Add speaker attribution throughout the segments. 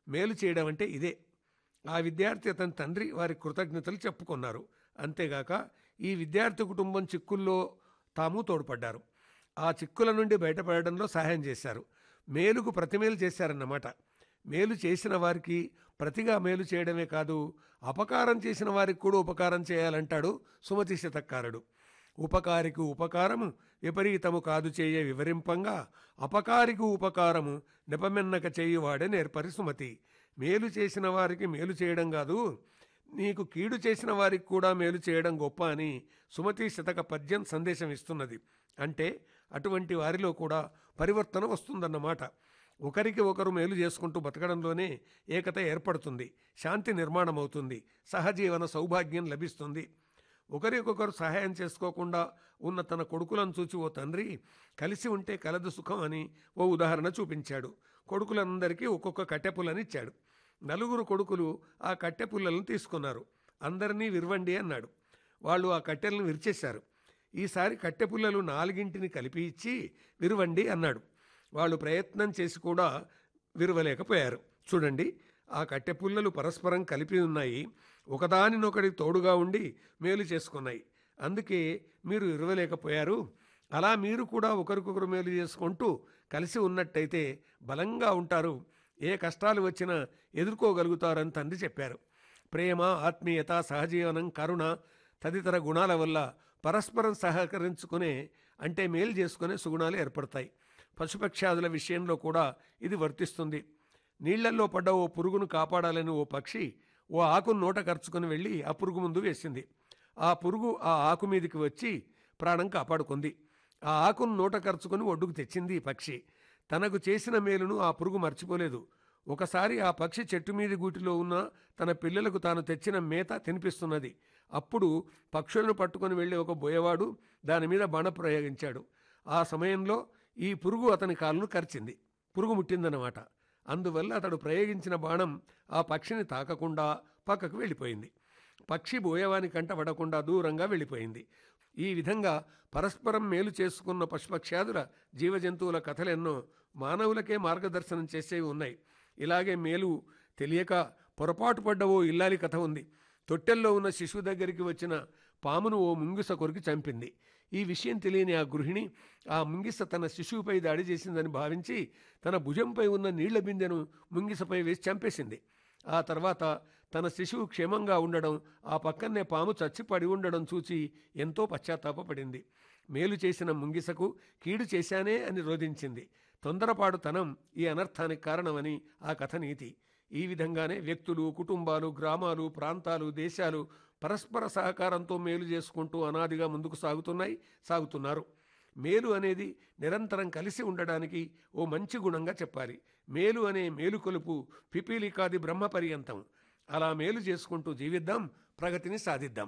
Speaker 1: మేలు చేయడం అంటే ఇదే ఆ విద్యార్థి అతని తండ్రి వారి కృతజ్ఞతలు చెప్పుకున్నారు అంతేగాక ఈ విద్యార్థి కుటుంబం చిక్కుల్లో తాము తోడ్పడ్డారు ఆ చిక్కుల నుండి బయటపడడంలో సహాయం చేశారు మేలుకు ప్రతిమేలు చేశారన్నమాట మేలు చేసిన వారికి ప్రతిగా మేలు చేయడమే కాదు అపకారం చేసిన వారికి కూడా ఉపకారం చేయాలంటాడు సుమతి శతకారుడు ఉపకారికి ఉపకారము విపరీతము కాదు చేయ వివరింపంగా అపకారికి ఉపకారము నెపమెన్నక చేయువాడే నేర్పరి సుమతి మేలు చేసిన వారికి మేలు చేయడం కాదు నీకు కీడు చేసిన వారికి కూడా మేలు చేయడం గొప్ప అని సుమతి శతక పద్యం సందేశం ఇస్తున్నది అంటే అటువంటి వారిలో కూడా పరివర్తన వస్తుందన్నమాట ఒకరికి ఒకరు మేలు చేసుకుంటూ బతకడంలోనే ఏకత ఏర్పడుతుంది శాంతి నిర్మాణం అవుతుంది సహజీవన సౌభాగ్యం లభిస్తుంది ఒకరికొకరు సహాయం చేసుకోకుండా ఉన్న తన కొడుకులను చూచి ఓ తండ్రి కలిసి ఉంటే కలదు సుఖం అని ఓ ఉదాహరణ చూపించాడు కొడుకులందరికీ ఒక్కొక్క కట్టెపుల్లనిచ్చాడు నలుగురు కొడుకులు ఆ కట్టెపుల్లలను తీసుకున్నారు అందరినీ విరవండి అన్నాడు వాళ్ళు ఆ కట్టెలను విరిచేశారు ఈసారి కట్టెపుల్లలు నాలుగింటిని కలిపి ఇచ్చి విరవండి అన్నాడు వాళ్ళు ప్రయత్నం చేసి కూడా విరవలేకపోయారు చూడండి ఆ కట్టెపుల్లలు పరస్పరం కలిపి ఉన్నాయి ఒకదానినొకటి తోడుగా ఉండి మేలు చేసుకున్నాయి అందుకే మీరు ఇరవలేకపోయారు అలా మీరు కూడా ఒకరికొకరు మేలు చేసుకుంటూ కలిసి ఉన్నట్టయితే బలంగా ఉంటారు ఏ కష్టాలు వచ్చినా ఎదుర్కోగలుగుతారని తండ్రి చెప్పారు ప్రేమ ఆత్మీయత సహజీవనం కరుణ తదితర గుణాల వల్ల పరస్పరం సహకరించుకునే అంటే మేలు చేసుకునే సుగుణాలు ఏర్పడతాయి పశుపక్షాదుల విషయంలో కూడా ఇది వర్తిస్తుంది నీళ్లల్లో పడ్డ ఓ పురుగును కాపాడాలని ఓ పక్షి ఓ ఆకును నోట ఖర్చుకుని వెళ్ళి ఆ పురుగు ముందు వేసింది ఆ పురుగు ఆ ఆకు మీదకి వచ్చి ప్రాణం కాపాడుకుంది ఆ ఆకును నోట ఖర్చుకుని ఒడ్డుకు తెచ్చింది ఈ పక్షి తనకు చేసిన మేలును ఆ పురుగు మర్చిపోలేదు ఒకసారి ఆ పక్షి చెట్టు మీది గూటిలో ఉన్న తన పిల్లలకు తాను తెచ్చిన మేత తినిపిస్తున్నది అప్పుడు పక్షులను పట్టుకొని వెళ్ళే ఒక బోయవాడు దాని మీద బాణ ప్రయోగించాడు ఆ సమయంలో ఈ పురుగు అతని కాలును కరిచింది పురుగు ముట్టిందన్నమాట అందువల్ల అతడు ప్రయోగించిన బాణం ఆ పక్షిని తాకకుండా పక్కకు వెళ్ళిపోయింది పక్షి బోయవాని కంట పడకుండా దూరంగా వెళ్ళిపోయింది ఈ విధంగా పరస్పరం మేలు చేసుకున్న పశుపక్ష్యాదుల జీవజంతువుల కథలెన్నో మానవులకే మార్గదర్శనం చేసేవి ఉన్నాయి ఇలాగే మేలు తెలియక పొరపాటు పడ్డ ఓ ఇల్లాలి కథ ఉంది తొట్టెల్లో ఉన్న శిశువు దగ్గరికి వచ్చిన పామును ఓ ముంగిస కొరికి చంపింది ఈ విషయం తెలియని ఆ గృహిణి ఆ ముంగిస తన శిశువుపై దాడి చేసిందని భావించి తన భుజంపై ఉన్న నీళ్ల బిందెను ముంగిసపై వేసి చంపేసింది ఆ తర్వాత తన శిశువు క్షేమంగా ఉండడం ఆ పక్కనే పాము చచ్చిపడి ఉండడం చూచి ఎంతో పశ్చాత్తాపపడింది మేలు చేసిన ముంగిసకు కీడు చేశానే అని రోధించింది తొందరపాటుతనం ఈ అనర్థానికి కారణమని ఆ కథ నీతి ఈ విధంగానే వ్యక్తులు కుటుంబాలు గ్రామాలు ప్రాంతాలు దేశాలు పరస్పర సహకారంతో మేలు చేసుకుంటూ అనాదిగా ముందుకు సాగుతున్నాయి సాగుతున్నారు మేలు అనేది నిరంతరం కలిసి ఉండడానికి ఓ మంచి గుణంగా చెప్పాలి మేలు అనే మేలు కొలుపు పిపీలికాది బ్రహ్మ పర్యంతం అలా మేలు చేసుకుంటూ జీవిద్దాం ప్రగతిని సాధిద్దాం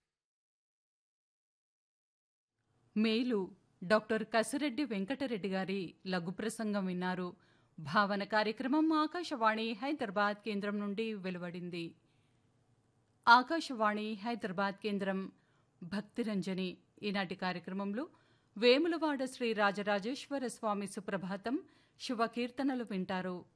Speaker 2: మేలు డాక్టర్ కసిరెడ్డి వెంకటరెడ్డి గారి లఘు ప్రసంగం విన్నారు భావన కార్యక్రమం ఆకాశవాణి హైదరాబాద్ కేంద్రం నుండి వెలువడింది ఆకాశవాణి హైదరాబాద్ కేంద్రం భక్తిరంజని ఈనాటి కార్యక్రమంలో వేములవాడ శ్రీ రాజరాజేశ్వర స్వామి సుప్రభాతం శుభకీర్తనలు వింటారు